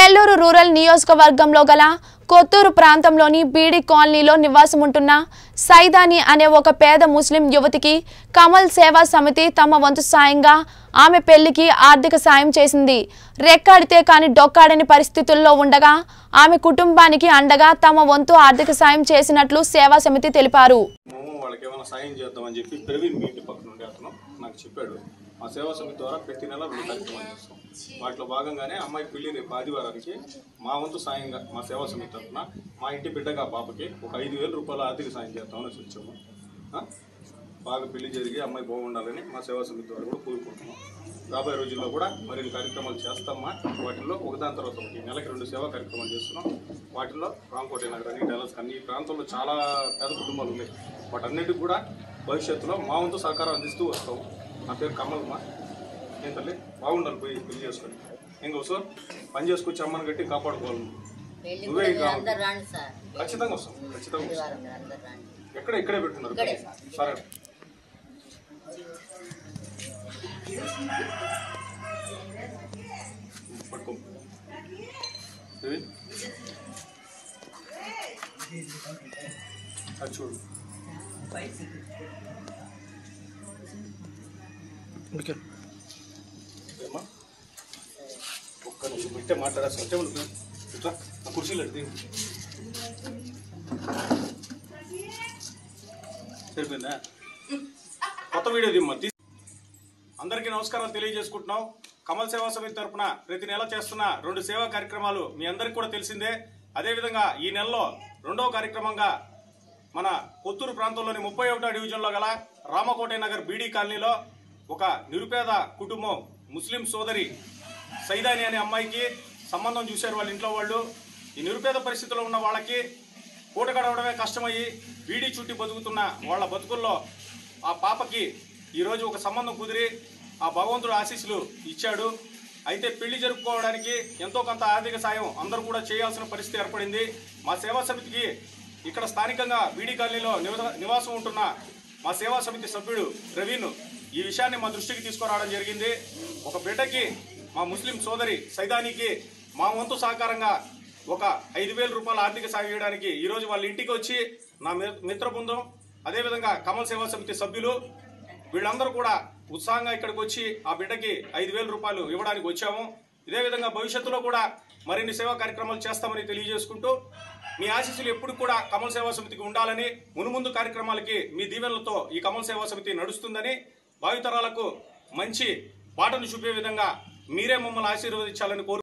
Nellore rural నియోజకవర్గంలో గల కొత్తూరు ప్రాంతంలోని బీడి కాలనీలో నివాసం ఉంటున్న సైదాని అనే ఒక పేద ముస్లిం యువతికి కమల్ సేవా సమితి తమ వంతు సాయంగా ఆమె పెళ్లికి ఆర్థిక సాయం చేసింది రెక్కాడితే కాని డొక్కాడని పరిస్థితుల్లో ఉండగా ఆమె కుటుంబానికి అండగా తమ వంతు ఆర్థిక సాయం చేసినట్లు సేవా సమితి తెలిపారు మేము వాళ్ళకి ఏమైనా సాయం చేద్దామని చెప్పి ప్రవీణ్ మీ ఇంటి పక్కన ఉండే అతను నాకు చెప్పాడు మా సేవా సమితి ద్వారా ప్రతి నెల రెండు కార్యక్రమాలు చేస్తాం వాటిలో భాగంగానే అమ్మాయి పెళ్లి రేపు ఆదివారానికి మా వంతు సాయంగా మా సేవా సమితి తరఫున మా ఇంటి బిడ్డగా పాపకి ఒక ఐదు వేల రూపాయల ఆర్థిక సాయం చేద్దామని వచ్చాము ఆ? బాగా పెళ్లి జరిగి అమ్మాయి బాగుండాలని మా సేవా సమితి ద్వారా కూడా కోరుకుంటున్నాం రాబోయే రోజుల్లో కూడా మరిన్ని కార్యక్రమాలు చేస్తామా వాటిల్లో ఒకదాని తర్వాత ఒకటి నెలకి రెండు సేవా కార్యక్రమాలు చేస్తున్నాం వాటిల్లో రామకోట నగర్ అని డెలస్ కానీ ఈ ప్రాంతంలో చాలా పేద కుటుంబాలు ఉన్నాయి వాటన్నిటికి కూడా భవిష్యత్తులో మా వంతు సహకారం అందిస్తూ వస్తాం నా పేరు కమల్మ ఏం తల్లి బాగుండాలి పోయి పెళ్లి చేసుకొని ఇంకా సో పని చేసుకొచ్చి అమ్మని గట్టి కాపాడుకోవాలి పెళ్లి నువ్వే కూడా కావాలి. అందరు రండి సార్ ఖచ్చితంగా వస్తాం ఖచ్చితంగా వస్తాం ఆదివారం మీరు అందరు రండి ఎక్కడ ఇక్కడే పెట్టున్నారు ఇక్కడే. సరే పట్టుకో ఇది? అది చూడు ఏమ్మా? ఒక్క నిమిషం పెట్టే మాట్లాడాల్సి వచ్చే ఇట్లా ఆ కుర్చీలు ఎత్తి. సరిపోయిందా కొత్త వీడియో దిమ్మ తీ- అందరికీ నమస్కారం తెలియజేసుకుంటున్నాం కమల్ సేవా సమితి తరపున ప్రతి నెల చేస్తున్న రెండు సేవా కార్యక్రమాలు మీ అందరికీ కూడా తెలిసిందే అదేవిధంగా ఈ నెలలో రెండవ కార్యక్రమంగా మన కొత్తూరు ప్రాంతంలోని ముప్పై ఒకటో డివిజన్లో గల రామకోట నగర్ బీడీ కాలనీలో ఒక నిరుపేద కుటుంబం ముస్లిం సోదరి సైదాని అనే అమ్మాయికి సంబంధం చూశారు వాళ్ళ ఇంట్లో వాళ్ళు ఈ నిరుపేద పరిస్థితిలో ఉన్న వాళ్ళకి పూట గడవడమే కష్టమయ్యి బీడీ చుట్టి బతుకుతున్న వాళ్ళ బతుకుల్లో ఆ పాపకి ఈరోజు ఒక సంబంధం కుదిరి ఆ భగవంతుడు ఆశీస్సులు ఇచ్చాడు అయితే పెళ్లి జరుపుకోవడానికి ఎంతో కొంత ఆర్థిక సాయం అందరూ కూడా చేయాల్సిన పరిస్థితి ఏర్పడింది మా సేవా సమితికి ఇక్కడ స్థానికంగా బీడీ కాలనీలో నివస- నివాసం ఉంటున్న మా సేవా సమితి సభ్యుడు ప్రవీణ్ ఈ విషయాన్ని మా దృష్టికి తీసుకురావడం జరిగింది ఒక బిడ్డకి మా ముస్లిం సోదరి సైదానికి మా వంతు సహకారంగా ఒక ఐదు వేల రూపాయల ఆర్థిక సాయం చేయడానికి ఈరోజు వాళ్ళ ఇంటికి వచ్చి నా మి- మిత్ర బృందం అదేవిధంగా కమల్ సేవా సమితి సభ్యులు వీళ్ళందరూ కూడా ఉత్సాహంగా ఇక్కడికి వచ్చి ఆ బిడ్డకి ఐదు వేల రూపాయలు ఇవ్వడానికి వచ్చాము ఇదే విధంగా భవిష్యత్తులో కూడా మరిన్ని సేవా కార్యక్రమాలు చేస్తామని తెలియజేసుకుంటూ మీ ఆశీస్సులు ఎప్పుడు కూడా కమల్ సేవా సమితికి ఉండాలని మునుముందు కార్యక్రమాలకి మీ దీవెనలతో ఈ కమల్ సేవా సమితి నడుస్తుందని భావితరాలకు మంచి బాటను చూపే విధంగా మీరే మమ్మల్ని ఆశీర్వదించాలని కోరు